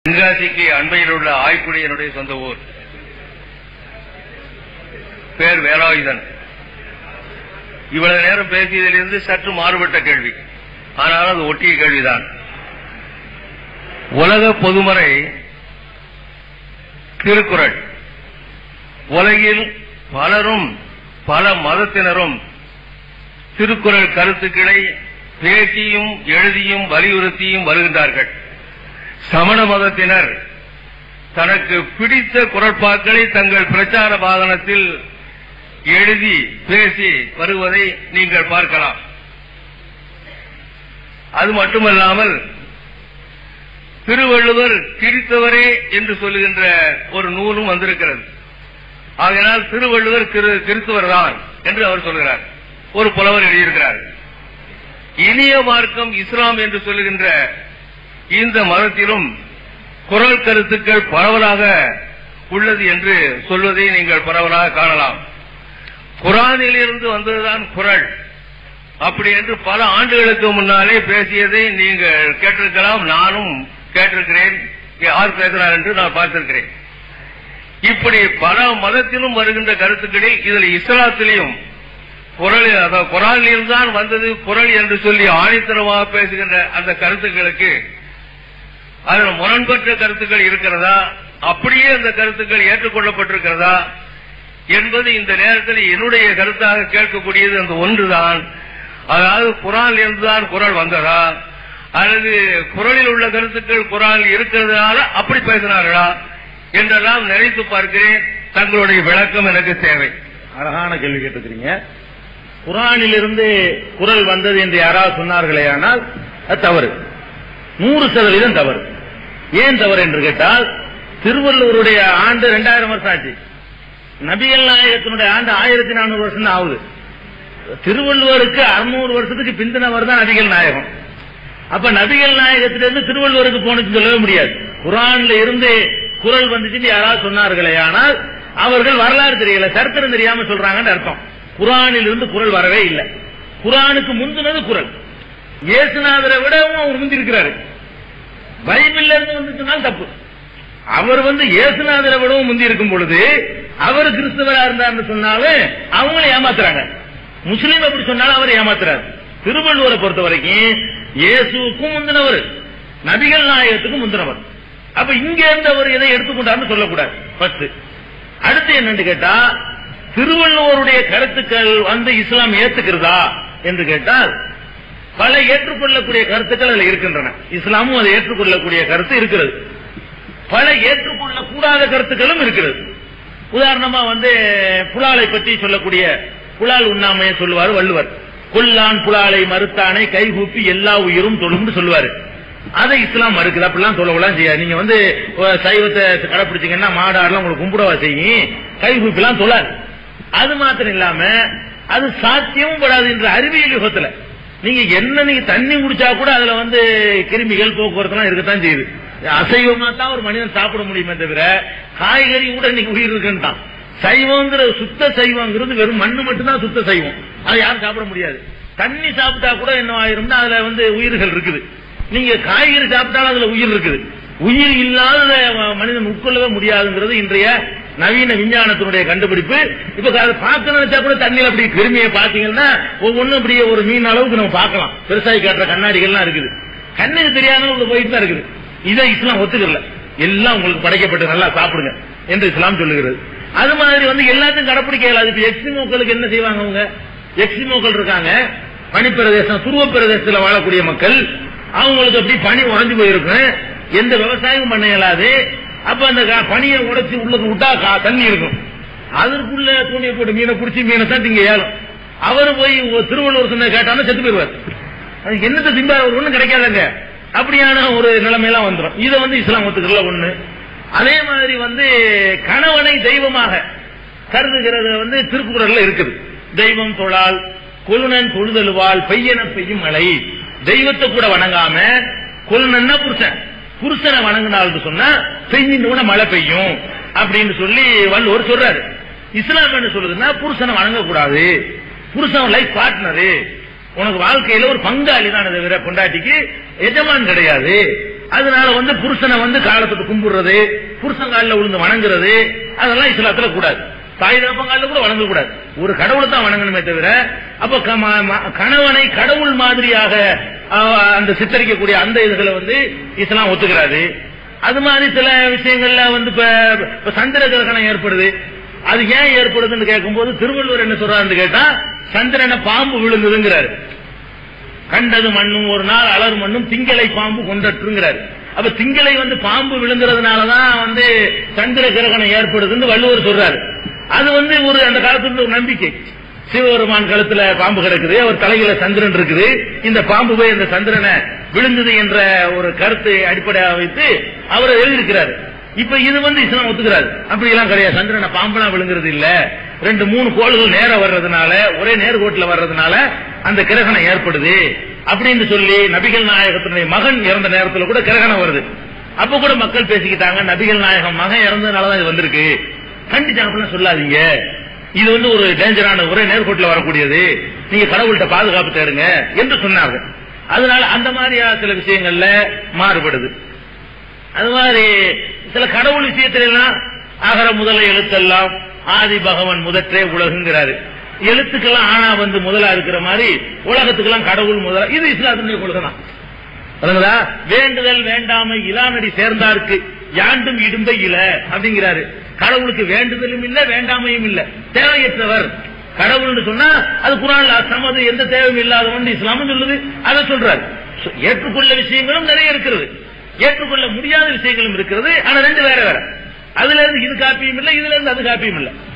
தென்காசிக்கு அண்மையில் உள்ள ஆய்க்குடி என்னுடைய சொந்த ஊர் பேர் வேலாயுதன் இவ்வளவு நேரம் பேசியதிலிருந்து சற்று மாறுபட்ட கேள்வி ஆனால் அது ஒட்டிய கேள்விதான் உலக பொதுமறை திருக்குறள் உலகில் பலரும் பல மதத்தினரும் திருக்குறள் கருத்துக்களை பேசியும் எழுதியும் வலியுறுத்தியும் வருகின்றார்கள் சமண மதத்தினர் தனக்கு பிடித்த குரட்பாக்களை தங்கள் பிரச்சார வாகனத்தில் எழுதி பேசி வருவதை நீங்கள் பார்க்கலாம் அது மட்டுமல்லாமல் திருவள்ளுவர் கிறித்தவரே என்று சொல்லுகின்ற ஒரு நூலும் வந்திருக்கிறது ஆகையினால் திருவள்ளுவர் கிரு- கிறிஸ்தவர் தான் என்று அவர் சொல்கிறார் ஒரு புலவர் எழுதியிருக்கிறார் இனிய மார்க்கம் இஸ்லாம் என்று சொல்லுகின்ற இந்த மதத்திலும் குரல் கருத்துக்கள் பரவலாக உள்ளது என்று சொல்வதை நீங்கள் பரவலாக காணலாம் குரானில் இருந்து வந்ததுதான் குரல் அப்படி என்று பல ஆண்டுகளுக்கு முன்னாலே பேசியதை நீங்கள் கேட்டிருக்கலாம் நானும் கேட்டிருக்கிறேன் யார் பேசுகிறார் என்று நான் பார்த்திருக்கிறேன் இப்படி பல மதத்திலும் வருகின்ற கருத்துக்களில் இதில் இஸ்லாத்திலையும் குரல் அதாவது குரானில் தான் வந்தது குரல் என்று சொல்லி ஆணித்தரமாக பேசுகின்ற அந்த கருத்துக்களுக்கு அதில் முரண்பற்ற கருத்துக்கள் இருக்கிறதா அப்படியே அந்த கருத்துக்கள் ஏற்றுக்கொள்ளப்பட்டிருக்கிறதா என்பது இந்த நேரத்தில் என்னுடைய கருத்தாக கேட்கக்கூடியது அந்த ஒன்றுதான் அதாவது குரான் இருந்துதான் குரல் வந்ததா அல்லது குரலில் உள்ள கருத்துக்கள் குரான் இருக்கிறதுனால அப்படி பேசினார்களா என்றெல்லாம் நினைத்து பார்க்கிறேன் தங்களுடைய விளக்கம் எனக்கு தேவை அழகான கேள்வி கேட்டிருக்கிறீங்க குரானிலிருந்து குரல் வந்தது என்று யாராவது சொன்னார்களே ஆனால் அது தவறு நூறு சதவீதம் தவறு ஏன் தவறு என்று கேட்டால் திருவள்ளுவருடைய ஆண்டு ரெண்டாயிரம் வருஷம் ஆச்சு நபிகள் நாயகத்தினுடைய ஆண்டு ஆயிரத்தி நானூறு வருஷம் தான் ஆகுது திருவள்ளுவருக்கு அறுநூறு வருஷத்துக்கு பிந்தினவர் தான் நபிகள் நாயகம் அப்ப நபிகள் நாயகத்திலிருந்து திருவள்ளுவருக்கு போனுச்சு சொல்லவே முடியாது குரான்ல இருந்து குரல் வந்துச்சுன்னு யாராவது சொன்னார்களே ஆனால் அவர்கள் வரலாறு தெரியல சரித்திரம் தெரியாம சொல்றாங்கன்னு அர்த்தம் குரானில் இருந்து குரல் வரவே இல்லை குரானுக்கு முந்தினது குரல் இயேசுநாதரை விடவும் அவர் முந்திருக்கிறாரு பைபிள்ல இருந்து வந்துச்சுனால் தப்பு அவர் வந்து இயேசுநாதரை விடவும் முந்தி இருக்கும் பொழுது அவர் கிறிஸ்தவரா இருந்தார்னு சொன்னாலும் அவங்கள ஏமாத்துறாங்க முஸ்லீம் எப்படி சொன்னாலும் அவர் ஏமாத்துறாரு திருவள்ளுவரை பொறுத்த வரைக்கும் இயேசுவுக்கும் முந்தினவர் நபிகள் நாயகத்துக்கும் முந்தினவர் அப்ப இங்க இருந்து அவர் எதை எடுத்துக்கொண்டார்னு சொல்லக்கூடாது ஃபர்ஸ்ட் அடுத்து என்னன்னு கேட்டா திருவள்ளுவருடைய கருத்துக்கள் வந்து இஸ்லாம் ஏத்துக்கிறதா என்று கேட்டால் பல ஏற்றுக்கொள்ளக்கூடிய கருத்துக்கள் அதில் இருக்கின்றன இஸ்லாமும் அதை ஏற்றுக்கொள்ளக்கூடிய கருத்து இருக்கிறது பல ஏற்றுக்கொள்ளக்கூடாத கருத்துக்களும் இருக்கிறது உதாரணமா வந்து புலாலை பற்றி சொல்லக்கூடிய புலால் உண்ணாமையை சொல்லுவார் வள்ளுவர் கொல்லான் புலாலை மறுத்தானை கைகூப்பி எல்லா உயிரும் தொழும்னு சொல்லுவாரு அதை இஸ்லாம் மறுக்குது அப்படிலாம் சொல்லலாம் செய்யாது நீங்க வந்து அஹ், சைவத்தை கடைபிடிச்சீங்கன்னா மாடாடுலாம் உங்களுக்கு கும்பிடவா செய்யும் கைகூப்பிலாம் சொல்லாது அது மாத்திரம் இல்லாம அது சாத்தியமும் படாது என்ற அறிவியல் யுகத்துல நீங்க என்ன நீங்க தண்ணி குடிச்சா கூட அதுல வந்து கிருமிகள் போக்குவரத்து இருக்கத்தான் செய்யுது அசைவமா தான் ஒரு மனிதன் சாப்பிட முடியுமே தவிர காய்கறி கூட இன்னைக்கு உயிர் இருக்குன்ட்டான் சைவங்கிற சுத்த சைவங்கிறது வெறும் மண்ணு மட்டும்தான் சுத்த சைவம் அதை யாரும் சாப்பிட முடியாது தண்ணி சாப்பிட்டா கூட என்ன ஆயிரும்னா அதுல வந்து உயிர்கள் இருக்குது நீங்க காய்கறி சாப்பிட்டாலும் அதுல உயிர் இருக்குது உயிர் இல்லாத மனிதன் உட்கொள்ளவே முடியாதுங்கிறது இன்றைய நவீன விஞ்ஞானத்தினுடைய கண்டுபிடிப்பு இப்ப அதை பார்க்க நினைச்சா கூட தண்ணியில அப்படி கிருமியை பாத்தீங்கன்னா ஒவ்வொன்றும் அப்படியே ஒரு மீன் அளவுக்கு நம்ம பார்க்கலாம் பெருசாகி காட்டுற கண்ணாடிகள்லாம் இருக்குது கண்ணுக்கு தெரியாத உள்ள போயிட்டு தான் இருக்குது இதை இஸ்லாம் ஒத்துக்கல எல்லாம் உங்களுக்கு படைக்கப்பட்டு நல்லா சாப்பிடுங்க என்று இஸ்லாம் சொல்லுகிறது அது மாதிரி வந்து எல்லாத்தையும் கடைப்பிடிக்க இயலாது இப்ப எக்ஸிமோக்களுக்கு என்ன செய்வாங்க அவங்க எக்ஸிமோக்கள் இருக்காங்க பனிப்பிரதேசம் துருவ பிரதேசத்துல வாழக்கூடிய மக்கள் அவங்களுக்கு அப்படி பனி உறைஞ்சு போயிருக்கும் எந்த விவசாயமும் பண்ண இயலாது அப்ப அந்த க- பனியை உடைச்சு உள்ளுக்கு விட்டா கா- தண்ணி இருக்கும் அதற்குள்ள துணியை போட்டு மீனை பிடிச்சி மீனை தான் திங்க ஏலம் அவரு போய் ஒரு திருவள்ளுவர் சொன்ன கேட்டாலும் செத்து போயிருவார் அது என்னத்தை திம்பா ஒரு ஒண்ணும் கிடைக்காதுங்க அப்படியான ஒரு நிலைமையெல்லாம் வந்துடும் இதை வந்து இஸ்லாம் ஒத்துக்கல ஒண்ணு அதே மாதிரி வந்து கணவனை தெய்வமாக கருதுகிறது வந்து திருக்குறள்ல இருக்குது தெய்வம் தொழால் கொழுனன் தொழுதலுவால் பெய்யன பெய்யும் மழை தெய்வத்தை கூட வணங்காம கொழுனன்னா புருஷன் புருஷனை வணங்கினால்னு சொன்னா பெய்யின்னு மழை பெய்யும் அப்படின்னு சொல்லி வள்ளுவர் சொல்றாரு இஸ்லாம் என்ன சொல்லுதுன்னா புருஷனை வணங்கக்கூடாது புருஷன் லைஃப் பார்ட்னரு உனக்கு வாழ்க்கையில ஒரு பங்காளி தான் தவிர பொண்டாட்டிக்கு எஜமான் கிடையாது அதனால வந்து புருஷனை வந்து காலத்துக்கு கும்பிடுறது புருஷன் காலில் விழுந்து வணங்குறது அதெல்லாம் இஸ்லாத்துல கூடாது தாய் தகப்பன் காலில் கூட வணங்க கூடாது ஒரு கடவுளை தான் வணங்கணுமே தவிர அப்ப க- ம- ம- கணவனை கடவுள் மாதிரியாக அஹ், அந்த சித்தரிக்கக்கூடிய அந்த இதுகளை வந்து இஸ்லாம் ஒத்துக்கிறாது அது மாதிரி சில விஷயங்கள்ல வந்து இப்ப இப்ப சந்திர கிரகணம் ஏற்படுது அது ஏன் ஏற்படுதுன்னு கேட்கும்போது திருவள்ளுவர் என்ன சொல்றாருன்னு கேட்டா சந்திரனை பாம்பு விழுந்ததுங்கிறாரு கண்டது மண்ணும் ஒரு நாள் அலர் மண்ணும் திங்களை பாம்பு கொண்டற்றுங்கிறாரு அப்ப திங்களை வந்து பாம்பு விழுங்குறதுனாலதான் வந்து சந்திர கிரகணம் ஏற்படுதுன்னு வள்ளுவர் சொல்றாரு அது வந்து ஒரு அந்த காலத்துல இருந்த ஒரு நம்பிக்கை சிவபெருமான் கழுத்துல பாம்பு கிடக்குது அவர் தலையில சந்திரன் இருக்குது இந்த பாம்பு போய் அந்த சந்திரனை விழுந்தது என்ற ஒரு கருத்தை அடிப்படையாக வைத்து அவர் எழுதியிருக்கிறார் இப்ப இது வந்து இஸ்லாம் ஒத்துக்கிறாரு அப்படி எல்லாம் கிடையாது சந்திரனை பாம்பெல்லாம் விழுங்குறது இல்ல ரெண்டு மூணு கோள்கள் நேர வர்றதுனால ஒரே நேர்கோட்டில் வர்றதுனால அந்த கிரகணம் ஏற்படுது அப்படின்னு சொல்லி நபிகள் நாயகத்தினுடைய மகன் இறந்த நேரத்துல கூட கிரகணம் வருது அப்ப கூட மக்கள் பேசிக்கிட்டாங்க நபிகள் நாயகம் மகன் இறந்ததுனாலதான் இது வந்திருக்கு கண்டிச்சு அப்படிலாம் சொல்லாதீங்க இது வந்து ஒரு டேஞ்சரான ஒரே நேர்கோட்டில் வரக்கூடியது நீங்க கடவுள்கிட்ட பாதுகாப்பு தேடுங்க என்று சொன்னார்கள் அதனால அந்த மாதிரியா சில விஷயங்கள்ல மாறுபடுது அது மாதிரி சில கடவுள் விஷயத்துல எல்லாம் அகர முதல எழுத்தெல்லாம் ஆதி பகவன் முதற்றே உலகுங்கிறாரு எழுத்துக்கெல்லாம் ஆனா வந்து முதலா இருக்கிற மாதிரி உலகத்துக்கெல்லாம் கடவுள் முதலா இது இஸ்லாத்தினுடைய கொள்கை தான் விளங்குதா? வேண்டுதல் வேண்டாமை இலானடி சேர்ந்தாருக்கு யாண்டும் இடும்பை இல அப்படிங்கிறாரு கடவுளுக்கு வேண்டுதலும் இல்ல வேண்டாமையும் இல்ல தேவையற்றவர் கடவுள்னு சொன்னா அது குரான்ல சமது எந்த தேவையும் இல்லாதவன் இஸ்லாமும் சொல்லுது அதை சொல்றாரு சு- ஏற்றுக்கொள்ள விஷயங்களும் நிறைய இருக்கிறது ஏற்றுக்கொள்ள முடியாத விஷயங்களும் இருக்கிறது ஆனா ரெண்டு வேற வேற அதுல இருந்து இது காப்பியும் இல்ல இதுல இருந்து அது காப்பியும் இல்ல